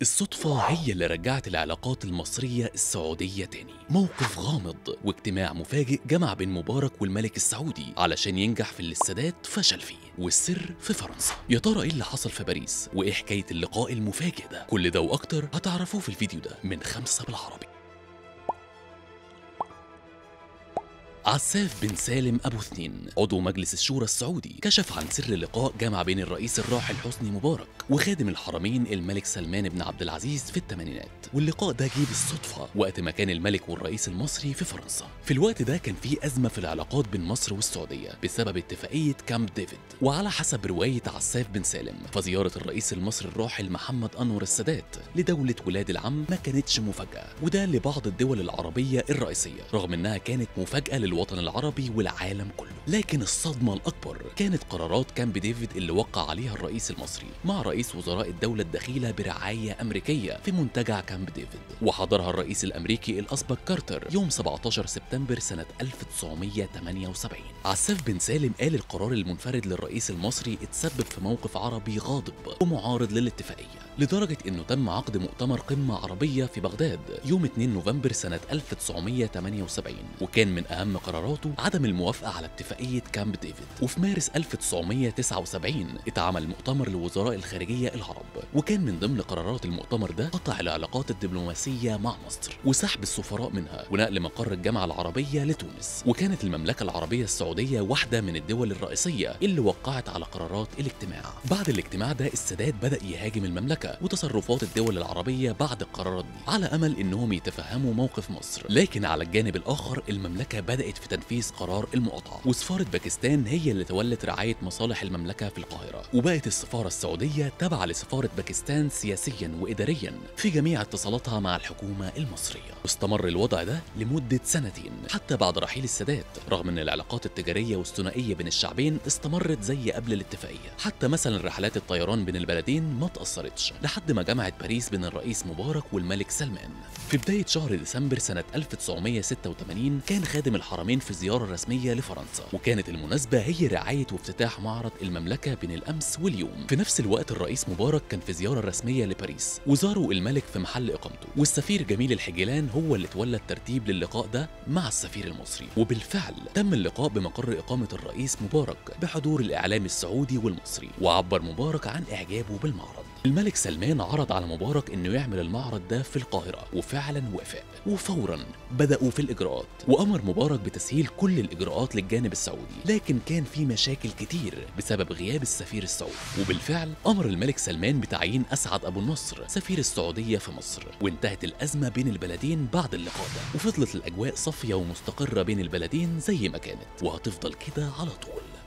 الصدفة هي اللي رجعت العلاقات المصرية السعودية تاني موقف غامض واجتماع مفاجئ جمع بين مبارك والملك السعودي علشان ينجح في اللي السادات فشل فيه والسر في فرنسا يا ترى ايه اللي حصل في باريس وايه حكاية اللقاء المفاجئ ده كل ده واكتر هتعرفوه في الفيديو ده من خمسة بالعربي عساف بن سالم أبو اثنين عضو مجلس الشورى السعودي كشف عن سر لقاء جمع بين الرئيس الراحل حسني مبارك وخادم الحرمين الملك سلمان بن عبد العزيز في الثمانينات واللقاء ده جه بالصدفة وقت ما كان الملك والرئيس المصري في فرنسا في الوقت ده كان في أزمة في العلاقات بين مصر والسعودية بسبب اتفاقية كامب ديفيد وعلى حسب رواية عساف بن سالم فزيارة الرئيس المصري الراحل محمد أنور السادات لدولة ولاد العم ما كانتش مفاجأة وده لبعض الدول العربية الرئيسية رغم إنها كانت مفاجأة للوطن العربي والعالم كله لكن الصدمة الأكبر كانت قرارات كامب ديفيد اللي وقع عليها الرئيس المصري مع رئيس وزراء الدولة الدخيلة برعاية أمريكية في منتجع كامب ديفيد وحضرها الرئيس الأمريكي الأسبق كارتر يوم 17 سبتمبر سنة 1978 عساف بن سالم قال القرار المنفرد للرئيس المصري اتسبب في موقف عربي غاضب ومعارض للاتفاقية لدرجة انه تم عقد مؤتمر قمة عربية في بغداد يوم 2 نوفمبر سنة 1978 وكان من أهم قراراته عدم الموافقة على اتفاقية كامب ديفيد وفي مارس 1979 اتعمل مؤتمر لوزراء الخارجية العرب وكان من ضمن قرارات المؤتمر ده قطع العلاقات الدبلوماسية مع مصر وسحب السفراء منها ونقل مقر الجامعة العربية لتونس وكانت المملكة العربية السعودية واحدة من الدول الرئيسية اللي وقعت على قرارات الاجتماع بعد الاجتماع ده السادات بدأ يهاجم المملكة وتصرفات الدول العربية بعد القرارات دي على أمل إنهم يتفهموا موقف مصر لكن على الجانب الآخر المملكة بدأت في تنفيذ قرار المقاطعة وسفارة باكستان هي اللي تولت رعاية مصالح المملكة في القاهرة وبقت السفارة السعودية تابعة لسفارة باكستان سياسيا وإداريا في جميع اتصالاتها مع الحكومة المصرية واستمر الوضع ده لمدة سنتين حتى بعد رحيل السادات رغم ان العلاقات التجارية والثنائية بين الشعبين استمرت زي قبل الاتفاقية حتى مثلا رحلات الطيران بين البلدين ما تأثرتش لحد ما جمعت باريس بين الرئيس مبارك والملك سلمان في بداية شهر ديسمبر سنة 1986 كان خادم الحرمين في زيارة رسمية لفرنسا وكانت المناسبة هي رعاية وافتتاح معرض المملكة بين الأمس واليوم في نفس الوقت الرئيس مبارك كان في زيارة رسمية لباريس وزاروا الملك في محل إقامته والسفير جميل الحجلان هو اللي تولى الترتيب للقاء ده مع السفير المصري وبالفعل تم اللقاء بمقر إقامة الرئيس مبارك بحضور الإعلام السعودي والمصري وعبر مبارك عن إعجابه بالمعرض الملك سلمان عرض على مبارك انه يعمل المعرض ده في القاهره وفعلا وافق وفورا بداوا في الاجراءات وامر مبارك بتسهيل كل الاجراءات للجانب السعودي لكن كان في مشاكل كتير بسبب غياب السفير السعودي وبالفعل امر الملك سلمان بتعيين اسعد ابو النصر سفير السعوديه في مصر وانتهت الازمه بين البلدين بعد اللقاء ده وفضلت الاجواء صافيه ومستقره بين البلدين زي ما كانت وهتفضل كده على طول